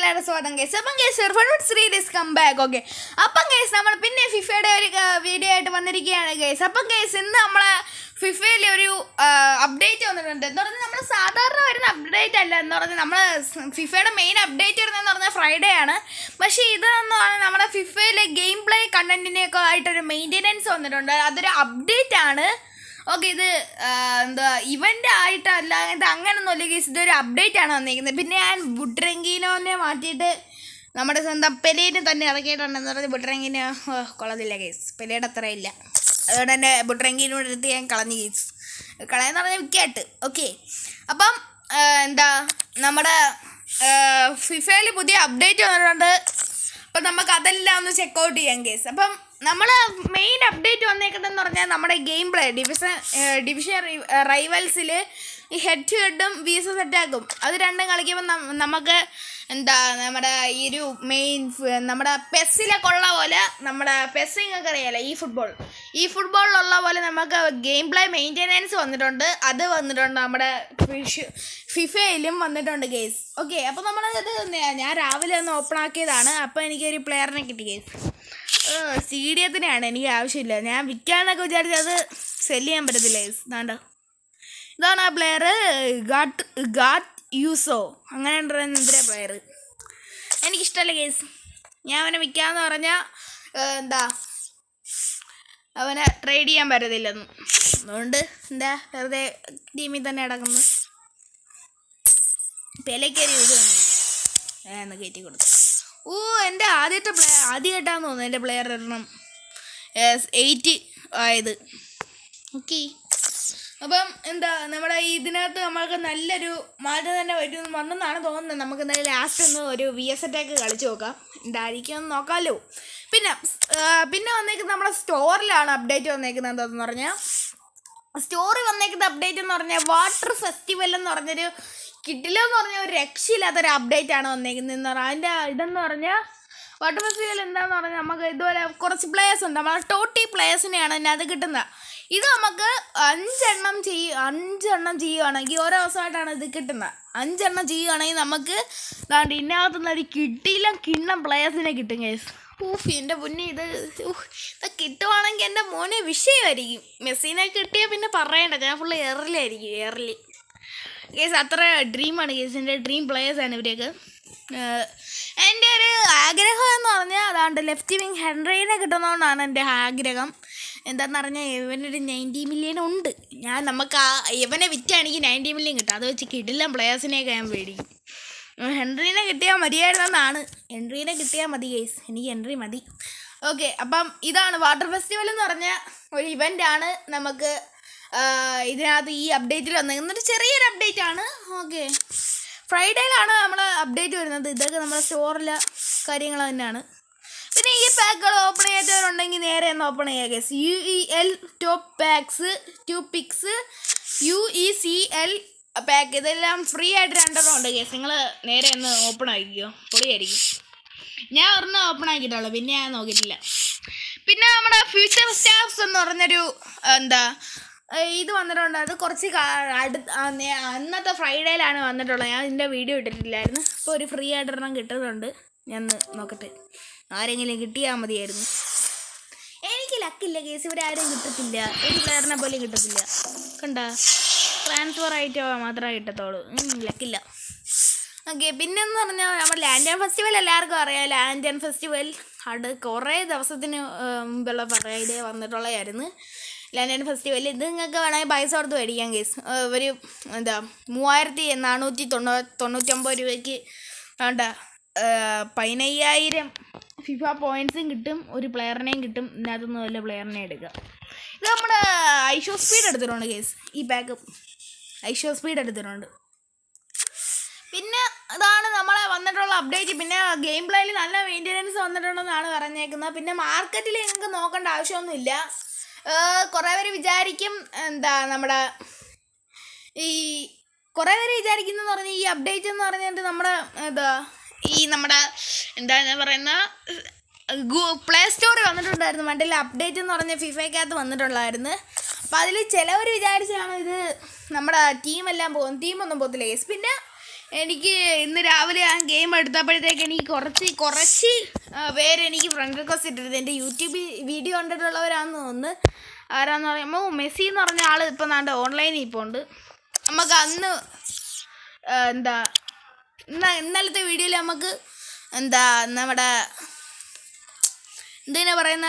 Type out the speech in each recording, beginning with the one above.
എല്ലാവരും സ്വാഗതം കേസ് അപ്പം guys three days come back okay അപ്പം കേസ് നമ്മൾ പിന്നെ ഫിഫയുടെ ഒരു വീഡിയോ ആയിട്ട് വന്നിരിക്കുകയാണ് കേസ് അപ്പം കേസ് ഇന്ന് നമ്മളെ ഫിഫയിൽ ഒരു അപ്ഡേറ്റ് വന്നിട്ടുണ്ട് എന്ന് പറഞ്ഞാൽ നമ്മൾ സാധാരണ വരുന്ന അപ്ഡേറ്റ് അല്ല എന്ന് പറഞ്ഞാൽ നമ്മൾ ഫിഫയുടെ മെയിൻ അപ്ഡേറ്റ് വരുന്നതെന്ന് പറഞ്ഞാൽ ഫ്രൈഡേ ആണ് പക്ഷേ ഇതെന്ന് പറഞ്ഞാൽ നമ്മുടെ ഫിഫയിലെ ഗെയിം പ്ലേ കണ്ടന്റിനെയൊക്കെ ആയിട്ടൊരു മെയിൻ്റെനൻസ് വന്നിട്ടുണ്ട് അതൊരു അപ്ഡേറ്റ് ആണ് ഓക്കെ ഇത് ആ, എന്താ ഇവന്റ് ആയിട്ടല്ല ഇത് അങ്ങനൊന്നുമില്ല ഗീസ് ഇതൊരു അപ്ഡേറ്റ് ആണ് വന്നിരിക്കുന്നത് പിന്നെ ഞാൻ ബുട്രങ്കിനോനെ മാറ്റിയിട്ട് നമ്മുടെ സ്വന്തം പെലേനെ തന്നെ ഇറക്കിയിട്ടുണ്ടെന്ന് പറഞ്ഞ് ബുട്രങ്കിന് കൊള്ളതില്ല കേസ് പെലയുടെ അത്ര ഇല്ല അതുകൊണ്ട് തന്നെ ബുട്രങ്കിനോട് എടുത്ത് ഞാൻ കളഞ്ഞു കേസ് കളയെന്ന് പറഞ്ഞാൽ വിൽക്കാട്ട് ഓക്കെ അപ്പം ആ, എന്താ നമ്മുടെ ഫിഫയിൽ പുതിയ അപ്ഡേറ്റ് വന്നിട്ടുണ്ട് അപ്പം നമുക്ക് അതെല്ലാം ഒന്ന് ചെക്കൗട്ട് ചെയ്യാം കേസ് അപ്പം നമ്മൾ മെയിൻ അപ്ഡേറ്റ് വന്നേക്കുന്നതെന്ന് പറഞ്ഞാൽ നമ്മുടെ ഗെയിം പ്ലേ ഡിവിഷൻ ഡിവിഷൻ റൈവൽസിൽ ഈ ഹെഡ് ടു ഹെഡും വി എസ് എസ് അറ്റാക്കും അത് രണ്ടും കളിക്കുമ്പോൾ നം- നമുക്ക് എന്താ നമ്മുടെ ഈ ഒരു മെയിൻ നമ്മുടെ പെസ്സിലൊക്കെ ഉള്ള പോലെ നമ്മുടെ പെസ് നിങ്ങൾക്ക് അറിയാലോ ഈ ഫുട്ബോൾ ഈ ഫുട്ബോളിലുള്ള പോലെ നമുക്ക് ഗെയിം പ്ലേ മെയിൻ്റെനൻസ് വന്നിട്ടുണ്ട് അത് വന്നിട്ടുണ്ട് നമ്മുടെ ഫിഷ് ഫിഫയിലും വന്നിട്ടുണ്ട് കേസ് ഓക്കെ അപ്പോൾ നമ്മൾ ഇത് ന- ഞാൻ രാവിലെ ഒന്ന് ഓപ്പൺ ആക്കിയതാണ് അപ്പോൾ എനിക്കൊരു പ്ലെയറിനെ കിട്ടി കേസ് സ്റ്റേഡിയത്തിനെയാണ് എനിക്ക് ആവശ്യമില്ല ഞാൻ വിൽക്കാന്നൊക്കെ വിചാരിച്ചത് അത് സെല് ചെയ്യാൻ പറ്റത്തില്ല കേസ് ഇതാണ്ടോ ഇതാണ് ആ പ്ലെയർ ഗാട്ട് ഗാട്ട് യൂസോ അങ്ങനെ എന്തിനാ പ്ലെയർ എനിക്കിഷ്ടമല്ല കേസ് ഞാൻ അവനെ വിൽക്കാന്ന് പറഞ്ഞാൽ എന്താ അവനെ ട്രേഡ് ചെയ്യാൻ പറ്റത്തില്ലെന്ന് അതുകൊണ്ട് എന്താ വെറുതെ ടീമിൽ തന്നെ കിടക്കുന്നു പെലക്കേരി ഇത് വന്നു എന്ന് കയറ്റി കൊടുത്തു ഓ എൻ്റെ ആദ്യത്തെ പ്ലെയർ ആദ്യമായിട്ടാന്ന് തോന്നുന്നു എൻ്റെ പ്ലെയർ എണ്ണം എയ്റ്റ് ആയത് ഓക്കെ അപ്പം എന്താ നമ്മുടെ ഈ ഇതിനകത്ത് നമ്മൾക്ക് നല്ലൊരു മാറ്റം തന്നെ വരും വന്നെന്നാണ് തോന്നുന്നത് നമുക്ക് എന്തായാലും ലാസ്റ്റ് ഒന്ന് ഒരു വി എസ് അറ്റാക്ക് കളിച്ചു നോക്കാം എന്തായിരിക്കും എന്ന് നോക്കാമല്ലോ പിന്നെ ആ, പിന്നെ വന്നേക്കുന്നത് നമ്മുടെ സ്റ്റോറിലാണ് അപ്ഡേറ്റ് വന്നേക്കുന്നത് എന്താണെന്ന് പറഞ്ഞാൽ സ്റ്റോറി വന്നേക്കുന്ന അപ്ഡേറ്റ് എന്ന് പറഞ്ഞാൽ വാട്ടർ ഫെസ്റ്റിവൽ എന്ന് പറഞ്ഞൊരു കിട്ടില്ലെന്ന് പറഞ്ഞ ഒരു രക്ഷയില്ലാത്തൊരു അപ്ഡേറ്റ് ആണ് വന്നേക്കുന്നത് എന്ന് പറഞ്ഞാൽ അതിൻ്റെ ഇതെന്ന് പറഞ്ഞാൽ വാട്ടർ ഫെസ്റ്റിവൽ എന്താന്ന് പറഞ്ഞാൽ നമുക്ക് ഇതുപോലെ കുറച്ച് പ്ലേയേഴ്സ് ഉണ്ട് നമ്മളെ ടോട്ടി പ്ലേയേഴ്സിനെയാണ് ഇതിനകത്ത് കിട്ടുന്നത് ഇത് നമുക്ക് അഞ്ചെണ്ണം ചെയ്യ അഞ്ചെണ്ണം ചെയ്യുകയാണെങ്കിൽ ഓരോ ദിവസമായിട്ടാണ് ഇത് കിട്ടുന്നത് അഞ്ചെണ്ണം ചെയ്യുകയാണെങ്കിൽ നമുക്ക് ദാണ്ട് ഇതിനകത്തുനിന്ന് ഒരു കിട്ടിയില്ല കിണ്ണം പ്ലേയേഴ്സിനെ കിട്ടും കേസ് ഊഫ് എൻ്റെ മുന്നേ ഇത് ഊഹ്, ഇത് കിട്ടുവാണെങ്കിൽ എൻ്റെ മോനെ വിഷയമായിരിക്കും മെസ്സിനെ കിട്ടിയാൽ പിന്നെ പറയണ്ട ഞാൻ ഫുള്ള് എയറിലായിരിക്കും എയറിൽ കേസ് അത്ര ഡ്രീമാണ് കേസ് എൻ്റെ ഡ്രീം പ്ലേയേഴ്സാണ് ഇവരൊക്കെ ഏഹ്, എൻ്റെ ഒരു ആഗ്രഹം എന്ന് പറഞ്ഞാൽ അതാണ്ട് ലെഫ്റ്റ് വിങ് ഹെൻറിനെ കിട്ടുന്നതുകൊണ്ടാണ് എൻ്റെ ആഗ്രഹം എന്താണെന്ന് പറഞ്ഞാൽ ഇവനൊരു നയൻറ്റി മില്യൺ ഉണ്ട് ഞാൻ നമുക്ക് ആ ഇവനെ വിറ്റാണെങ്കിൽ നയൻറ്റി മില്യൺ കിട്ടും അത് വെച്ച് കിടില്ല പ്ലേയേഴ്സിനെയൊക്കെ ഞാൻ മേടിക്കും ഉം, ഹെൻറിനെ കിട്ടിയാൽ മതിയായിരുന്നെന്നാണ് ഹെൻറിനെ കിട്ടിയാൽ മതി ഗൈസ് എനിക്ക് ഹെൻറി മതി ഓക്കെ അപ്പം ഇതാണ് വാട്ടർ ഫെസ്റ്റിവൽ എന്ന് പറഞ്ഞ ഒരു ഇവൻ്റ് ആണ് നമുക്ക് ആ, ഇതിനകത്ത് ഈ അപ്ഡേറ്റിൽ വന്നത് എന്നിട്ട് ചെറിയൊരു അപ്ഡേറ്റ് ആണ് ഓക്കെ ഫ്രൈഡേയിലാണ് നമ്മൾ അപ്ഡേറ്റ് വരുന്നത് ഇതൊക്കെ നമ്മുടെ സ്റ്റോറിലെ കാര്യങ്ങൾ തന്നെയാണ് പിന്നെ ഈ പാക്കുകൾ ഓപ്പൺ ചെയ്യാത്തവരുണ്ടെങ്കിൽ നേരെ ഒന്ന് ഓപ്പൺ ചെയ്യുക guys U E L top packs two picks U E C L pack ഇതെല്ലാം ഫ്രീ ആയിട്ട് രണ്ടെണ്ണം ഉണ്ട് ഗസ് നിങ്ങൾ നേരെ ഒന്ന് ഓപ്പൺ ആക്കിക്കോ പൊളിയായിരിക്കും ഞാൻ ഒരെണ്ണം ഓപ്പൺ ആക്കിയിട്ടുള്ളൂ പിന്നെ ഞാൻ നോക്കിയിട്ടില്ല പിന്നെ നമ്മുടെ ഫ്യൂച്ചർ സ്റ്റാഫ്സ് എന്ന് പറഞ്ഞൊരു എന്താ ഏഹ് ഇത് വന്നിട്ടുണ്ട് അത് കുറച്ച് കാ- അടുത്ത് ആ നേ- അന്നത്തെ ഫ്രൈഡേയിലാണ് വന്നിട്ടുള്ളത് ഞാൻ ഇതിൻ്റെ വീഡിയോ ഇട്ടിട്ടില്ലായിരുന്നു ഇപ്പോൾ ഒരു ഫ്രീ ആയിട്ടൊരെണ്ണം കിട്ടുന്നുണ്ട് ഞാൻ ഒന്ന് നോക്കട്ടെ ആരെങ്കിലും കിട്ടിയാൽ മതിയായിരുന്നു എനിക്ക് ലക്കില്ല കേസ് ഇവിടെ ആരും കിട്ടത്തില്ല ഒരു പ്ലെയറിനെ പോലും കിട്ടത്തില്ല കണ്ട ട്രാൻസ്ഫർ ആയിട്ട് മാത്രമേ കിട്ടത്തുള്ളൂ ഉം, ലക്കില്ല ഓക്കെ പിന്നെന്ന് പറഞ്ഞാൽ നമ്മുടെ ലാൻഡൻ ഫെസ്റ്റിവൽ എല്ലാവർക്കും അറിയാം ലാൻഡൻ ഫെസ്റ്റിവൽ അത് കുറേ ദിവസത്തിന് ഏർ, മുമ്പുള്ള ഫ്രൈഡേ വന്നിട്ടുള്ളതായിരുന്നു ലാൻഡൻ ഫെസ്റ്റിവൽ ഇത് നിങ്ങൾക്ക് വേണമെങ്കിൽ പൈസ കൊടുത്ത് മേടിക്കാം കേസ് ഒരു എന്താ മൂവായിരത്തി നാനൂറ്റി തൊണ്ണൂ തൊണ്ണൂറ്റൊമ്പത് രൂപയ്ക്ക് വേണ്ട പതിനയ്യായിരം ഫിഫ പോയിൻറ്റ്സും കിട്ടും ഒരു പ്ലെയറിനെയും കിട്ടും ഇതിനകത്തുനിന്ന് വല്ല പ്ലെയറിനെ എടുക്കുക ഇത് നമ്മുടെ ഐഷോ സ്പീഡ് എടുത്തിട്ടുണ്ട് കേസ് ഈ പാക്ക് ഐഷോ സ്പീഡ് എടുത്തിട്ടുണ്ട് പിന്നെ അതാണ് നമ്മളെ വന്നിട്ടുള്ള അപ്ഡേറ്റ് പിന്നെ ഗെയിം പ്ലേയിൽ നല്ല മെയിൻ്റെനൻസ് വന്നിട്ടുണ്ടെന്നാണ് പറഞ്ഞേക്കുന്നത് പിന്നെ മാർക്കറ്റിൽ നിങ്ങൾക്ക് നോക്കേണ്ട ആവശ്യമൊന്നുമില്ല ഏർ കുറേ പേര് വിചാരിക്കും എന്താ നമ്മുടെ ഈ കുറേ പേര് വിചാരിക്കുന്നതെന്ന് പറഞ്ഞാൽ ഈ അപ്ഡേറ്റ് എന്ന് പറഞ്ഞിട്ട് നമ്മുടെ എന്താ ഈ നമ്മുടെ എന്താ ഞാൻ പറയുന്ന പ്ലേ സ്റ്റോറിൽ വന്നിട്ടുണ്ടായിരുന്നു മറ്റേ അപ്ഡേറ്റ് എന്ന് പറഞ്ഞ ഫിഫയ്ക്കകത്ത് വന്നിട്ടുള്ളായിരുന്നു അപ്പോൾ അതിൽ ചിലവർ വിചാരിച്ചാണ് ഇത് നമ്മുടെ ടീമെല്ലാം പോകും ടീമൊന്നും പോകത്തില്ല കേസ് പിന്നെ എനിക്ക് ഇന്ന് രാവിലെ ആ ഗെയിം ഗെയിം എടുത്തപ്പോഴത്തേക്ക് എനിക്ക് കുറച്ച് കുറച്ച് ആ, പേര് എനിക്ക് ഫ്രണ്ട് റിക്വസ്റ്റ് ഇട്ടിരുന്നത് എൻ്റെ യൂട്യൂബ് വീഡിയോ കണ്ടിട്ടുള്ളവരാണെന്ന് തോന്നുന്നു ആരാന്ന് പറയുമ്പോൾ മെസ്സി എന്ന് പറഞ്ഞ ആൾ ഇപ്പം നാണ്ട് ഓൺലൈനിൽ ഇപ്പോൾ ഉണ്ട് നമുക്ക് അന്ന് ആ, എന്താ ഇന്ന ഇന്നലത്തെ വീഡിയോയിൽ നമുക്ക് എന്താ നമ്മുടെ എന്തിനാ പറയുന്ന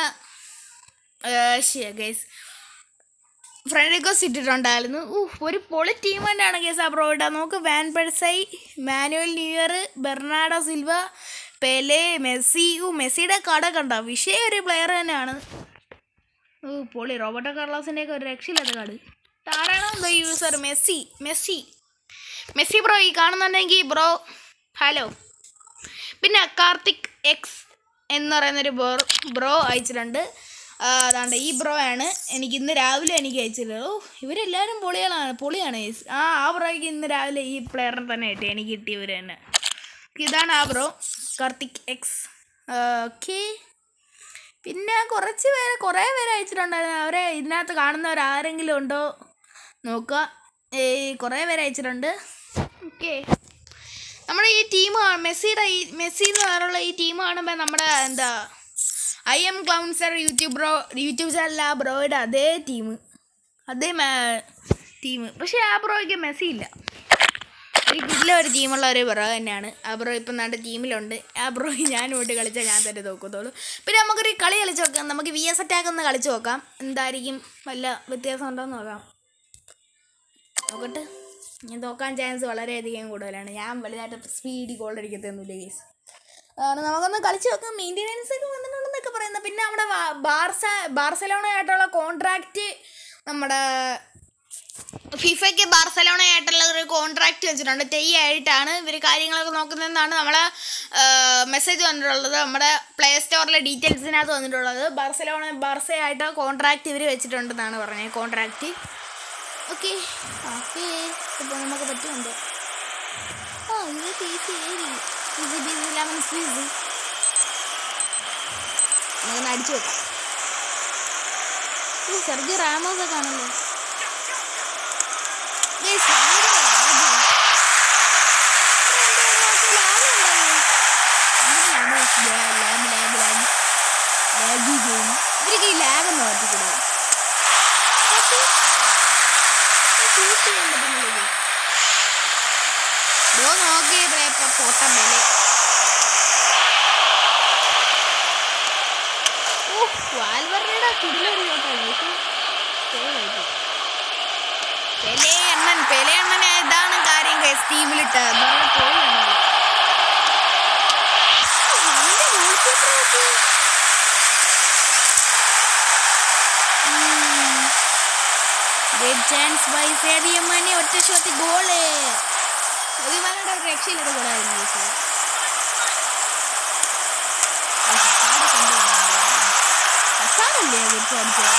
ഗൈസ് ഫ്രണ്ട് റിക്വസ്റ്റ് ഇട്ടിട്ടുണ്ടായിരുന്നു ഊഹ് ഒരു പൊളി ടീം തന്നെയാണ് കേസ് ആ ബ്രോ ഇട്ടാ നമുക്ക് van Persie Manuel Neuer Bernardo Silva Pele Messi ഊ മെസ്സിയുടെ കട കണ്ട വിഷയ ഒരു പ്ലെയർ തന്നെയാണ് ഓ പൊളി റോബർട്ടോ കാർലോസിൻ്റെ ഒക്കെ ഒരു രക്ഷയില്ലാത്ത കാർഡ് ആരാണോ എന്തോ user Messi Messi Messi bro ഈ കാണുന്നുണ്ടെങ്കിൽ ബ്രോ ഹലോ പിന്നെ കാർത്തിക് എക്സ് എന്ന് പറയുന്നൊരു ബ്രോ ബ്രോ അയച്ചിട്ടുണ്ട് ആ, അതാണ്ട് ഈ ബ്രോ ആണ് എനിക്ക് ഇന്ന് രാവിലെ എനിക്ക് അയച്ചിട്ടുള്ളത് ഓ ഇവരെല്ലാവരും പൊളികളാണ് പൊളിയാണ് guys. ആ ആ ബ്രോയ്ക്ക് ഇന്ന് രാവിലെ ഈ പ്ലെയറിനെ തന്നെ കിട്ടി എനിക്ക് കിട്ടിയവർ തന്നെ ഇതാണ് ആ ബ്രോ കാർത്തിക് എക്സ് ഓക്കെ പിന്നെ കുറച്ച് പേര് കുറേ പേര് അയച്ചിട്ടുണ്ടായിരുന്നു അവരെ ഇതിനകത്ത് കാണുന്നവർ ആരെങ്കിലും ഉണ്ടോ നോക്കുക ഏയ് കുറേ പേര് അയച്ചിട്ടുണ്ട് ഓക്കെ നമ്മുടെ ഈ ടീം മെസ്സിയുടെ ഈ മെസ്സി എന്ന് പറഞ്ഞുള്ള ഈ ടീം കാണുമ്പോൾ നമ്മുടെ എന്താ I M Clowncer YouTube bro YouTube channel ആ ബ്രോയുടെ അതേ ടീം അതേ ടീം പക്ഷേ ആ ബ്രോയ്ക്ക് മെസ്സി ഇല്ല ഒരു കില്ല ഒരു ടീമുള്ള ഒരു ബ്രോ തന്നെയാണ് ആ ബ്രോ ഇപ്പം നമ്മുടെ ടീമിലുണ്ട് ആ ബ്രോ ഞാൻ ഇവിടെ കളിച്ചാൽ ഞാൻ തന്നെ നോക്കത്തുള്ളൂ പിന്നെ നമുക്കൊരു കളി കളിച്ച് നോക്കാം നമുക്ക് വി എസ് അറ്റാക്ക് ഒന്ന് കളിച്ച് നോക്കാം എന്തായിരിക്കും വല്ല വ്യത്യാസം ഉണ്ടോ എന്ന് നോക്കാം നോക്കട്ടെ ഞാൻ തോക്കാൻ ചാൻസ് വളരെയധികം കൂടുതലാണ് ഞാൻ വലുതായിട്ട് സ്പീഡിൽ ഗോൾ അടിക്കത്തൊന്നുമില്ല കേസ് അതാണ് നമുക്കൊന്ന് കളിച്ച് നോക്കാം മെയിൻ്റെനൻസ് ഒക്കെ വന്നിട്ടുണ്ടെന്നൊക്കെ പറയുന്നത് പിന്നെ നമ്മുടെ ബാ- ബാർസ ബാർസലോണയായിട്ടുള്ള കോൺട്രാക്റ്റ് നമ്മുടെ ഫിഫയ്ക്ക് ബാർസലോണയായിട്ടുള്ള ഒരു കോൺട്രാക്റ്റ് വെച്ചിട്ടുണ്ട് തെയ്യ ആയിട്ടാണ് ഇവർ കാര്യങ്ങളൊക്കെ നോക്കുന്നതെന്നാണ് നമ്മളെ മെസ്സേജ് വന്നിട്ടുള്ളത് നമ്മുടെ പ്ലേ സ്റ്റോറിലെ ഡീറ്റെയിൽസിനകത്ത് വന്നിട്ടുള്ളത് ബാർസലോണ ബാർസയായിട്ട് കോൺട്രാക്റ്റ് ഇവർ വെച്ചിട്ടുണ്ടെന്നാണ് പറഞ്ഞത് കോൺട്രാക്റ്റ് ഓക്കെ ഓക്കെ ഇപ്പോൾ നമുക്ക് പറ്റുന്നുണ്ട് ആ ഇത് ഈസി ഏരി ഇത് ബിസി ലെമൺ സ്ക്വീസ് നമുക്കൊന്ന് അടിച്ചു വെക്കാം ഇത് സെർജി റാമോസ് ഒക്കെ ആണല്ലോ Guys, ഭയങ്കര lag. ഇത് എന്തോ ഇതിനകത്ത് lag ഉണ്ടോ guys? എന്തിനാണ് lag, lag, lag, lag? Laggy game. ഇവർക്ക് ഈ ലാഗ് ഒന്ന് മാറ്റിക്കൂടെ പക്ഷേ ഷൂട്ട് ചെയ്യാൻ പറ്റുന്നില്ല ബ്രോ നോക്കി ഇപ്പൊ പൊട്ടം വില ഓ വാൽവറിയുടെ കിടിലൊരു ചോട്ടാണ് പെലെ അണ്ണൻ പെലെ അണ്ണനെ ഇതാണ് കാര്യം ടീമിലിട്ട് പോയാണ് അവന്റെ goalkeeper നോക്ക്. ഉം. Great chance by സേദിയ മാനെ ഒറ്റ ഷോട്ട് ഗോള് ഒരുപാട് ഒരു രക്ഷയില്ലാത്ത ഗോളായിരുന്നു ജയിച്ചത് ഹസാറല്ലേ അവർക്ക് അടിച്ചത്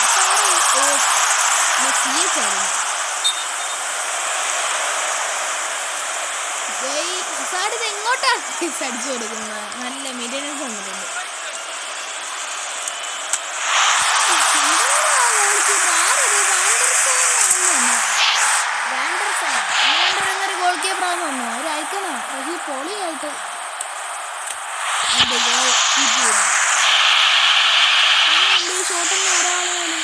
സി എച്ച് ആയിരുന്നു ഹസാഡ് ഇത് എങ്ങോട്ടാണ് അടിച്ചു കൊടുക്കുന്നത് നല്ല മെയിൻ്റെനൻസ് വന്നിട്ടുണ്ട് ഗോൾ കീപ്പറാന്ന് തോന്നുന്നു ഒരു ഐക്കണോ പക്ഷേ പൊളിയായിട്ട് അതിന്റെ goal keep ചെയ്തു. അതിന്റെ ഈ ഷോട്ടൊന്നും ഒരാൾ പോലും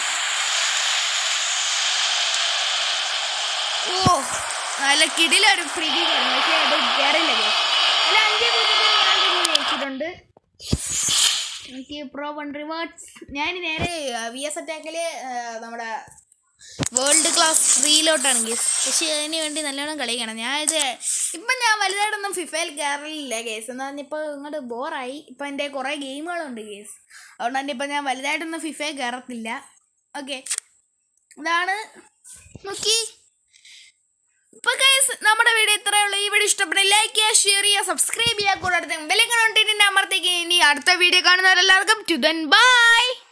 ഓ നല്ല കിടിലൊരു ഫ്രീ കിക്കായിരുന്നു പക്ഷേ അത് കയറില്ല അല്ല അഞ്ച് പൂജ്യത്തിന് ഞാൻ തന്നെ ജയിച്ചിട്ടുണ്ട് എനിക്ക് പ്രോ വൺ റിവാർഡ്സ് ഞാൻ നേരെ വി എസ് അറ്റാക്കില് നമ്മുടെ വേൾഡ് ക്ലാസ് ത്രീയിലോട്ടാണ് ഗേസ് പക്ഷേ അതിന് വേണ്ടി നല്ലോണം കളിക്കണം ഞാൻ ഇത് ഇപ്പം ഞാൻ വലുതായിട്ടൊന്നും ഫിഫയിൽ കയറലില്ല ഗേസ് എന്ന് പറഞ്ഞപ്പോൾ ഇങ്ങോട്ട് ബോറായി ഇപ്പം എൻ്റെ കുറേ ഗെയിമുകളുണ്ട് ഗേസ് അതുകൊണ്ട് തന്നെ ഇപ്പം ഞാൻ വലുതായിട്ടൊന്നും ഫിഫയിൽ കയറത്തില്ല ഓക്കെ ഇതാണ് നോക്കി ഇപ്പൊ ഗൈസ് നമ്മുടെ വീഡിയോ ഇത്രയേ ഉള്ളൂ ഈ വീഡിയോ ഇഷ്ടപ്പെട്ട ലൈക്ക് ചെയ്യുക ഷെയർ ചെയ്യുക സബ്സ്ക്രൈബ് ചെയ്യുക കൂടെ അടുത്ത ബെല്ലൈക്കൺ അമർത്തേക്ക് ഇനി അടുത്ത വീഡിയോ കാണുന്നവരെല്ലാവർക്കും ടു ദൻ ബൈ